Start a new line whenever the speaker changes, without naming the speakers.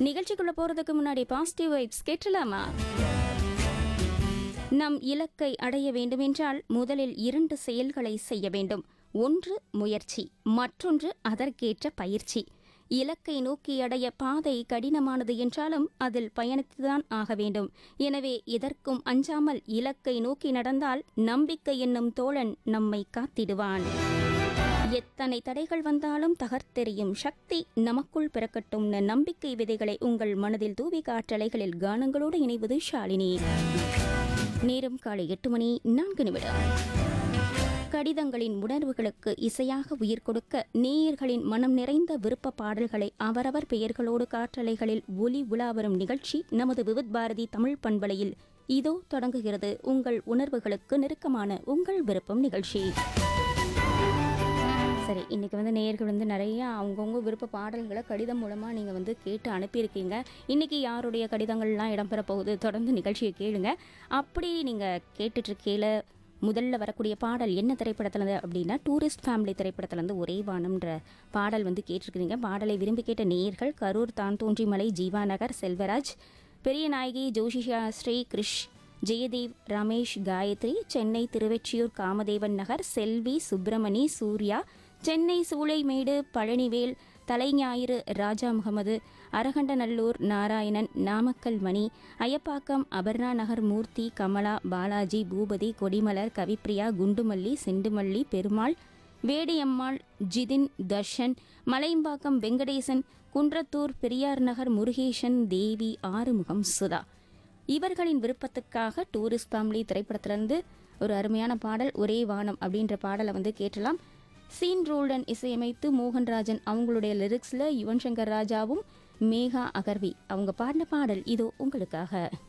நிகழ்ச்சிக்குள்ள போறதுக்கு முன்னாடி பாசிட்டிவ் வைப்ஸ் கேட்டலாமா நம் இலக்கை அடைய வேண்டுமென்றால் முதலில் இரண்டு செயல்களை செய்ய வேண்டும் ஒன்று முயற்சி மற்றொன்று அதற்கேற்ற பயிற்சி இலக்கை நோக்கி அடைய பாதை கடினமானது என்றாலும் அதில் பயணித்துதான் ஆக வேண்டும் எனவே இதற்கும் அஞ்சாமல் இலக்கை நோக்கி நடந்தால் நம்பிக்கை என்னும் தோழன் நம்மை காத்திடுவான் எத்தனை தடைகள் வந்தாலும் தகர்த்தெறியும் சக்தி நமக்குள் பிறக்கட்டும்னு நம்பிக்கை விதைகளை உங்கள் மனதில் தூவி காற்றலைகளில் கானங்களோடு இணைவது ஷாலினி நேரம் காலை எட்டு மணி நான்கு நிமிடம் கடிதங்களின் உணர்வுகளுக்கு இசையாக உயிர் கொடுக்க நேயர்களின் மனம் நிறைந்த விருப்ப பாடல்களை அவரவர் பெயர்களோடு காற்றலைகளில் ஒலி உலா வரும் நிகழ்ச்சி நமது விவித் பாரதி தமிழ் பண்பலையில் இதோ தொடங்குகிறது உங்கள் உணர்வுகளுக்கு நெருக்கமான உங்கள் விருப்பம் நிகழ்ச்சி சரி இன்னைக்கு வந்து நேயர்கள் வந்து நிறைய அவங்கவுங்க விருப்ப பாடல்களை கடிதம் மூலமாக நீங்கள் வந்து கேட்டு அனுப்பியிருக்கீங்க இன்னைக்கு யாருடைய கடிதங்கள்லாம் இடம்பெற போகுது தொடர்ந்து நிகழ்ச்சியை கேளுங்க அப்படி நீங்கள் கேட்டுட்ருக்கையில் முதல்ல வரக்கூடிய பாடல் என்ன திரைப்படத்துலேருந்து அப்படின்னா டூரிஸ்ட் ஃபேமிலி திரைப்படத்துலேருந்து ஒரே வானம்ன்ற பாடல் வந்து கேட்டிருக்கிறீங்க பாடலை விரும்பி கேட்ட நேயர்கள் கரூர் தான் தோன்றிமலை ஜீவா நகர் செல்வராஜ் பெரிய நாயகி ஜோஷிஷா ஸ்ரீ கிருஷ் ஜெயதேவ் ரமேஷ் காயத்ரி சென்னை திருவெற்றியூர் காமதேவன் நகர் செல்வி சுப்பிரமணி சூர்யா சென்னை சூளைமேடு பழனிவேல் தலைஞாயிறு ராஜா முகமது அரகண்டநல்லூர் நாராயணன் நாமக்கல் மணி அயப்பாக்கம் அபர்ணா நகர் மூர்த்தி கமலா பாலாஜி பூபதி கொடிமலர் கவிப்ரியா குண்டுமல்லி செண்டுமல்லி பெருமாள் வேடியம்மாள் ஜிதின் தர்ஷன் மலையம்பாக்கம் வெங்கடேசன் குன்றத்தூர் பெரியார் நகர் முருகேசன் தேவி ஆறுமுகம் சுதா இவர்களின் விருப்பத்துக்காக டூரிஸ்ட் ஃபேமிலி திரைப்படத்திலிருந்து ஒரு அருமையான பாடல் ஒரே வானம் அப்படின்ற பாடலை வந்து கேட்டலாம் சீன் ரோல்டன் இசையமைத்து மோகன்ராஜன் அவங்களுடைய லிரிக்ஸில் யுவன் சங்கர் ராஜாவும் மேகா அகர்வி அவங்க பாடின பாடல் இதோ உங்களுக்காக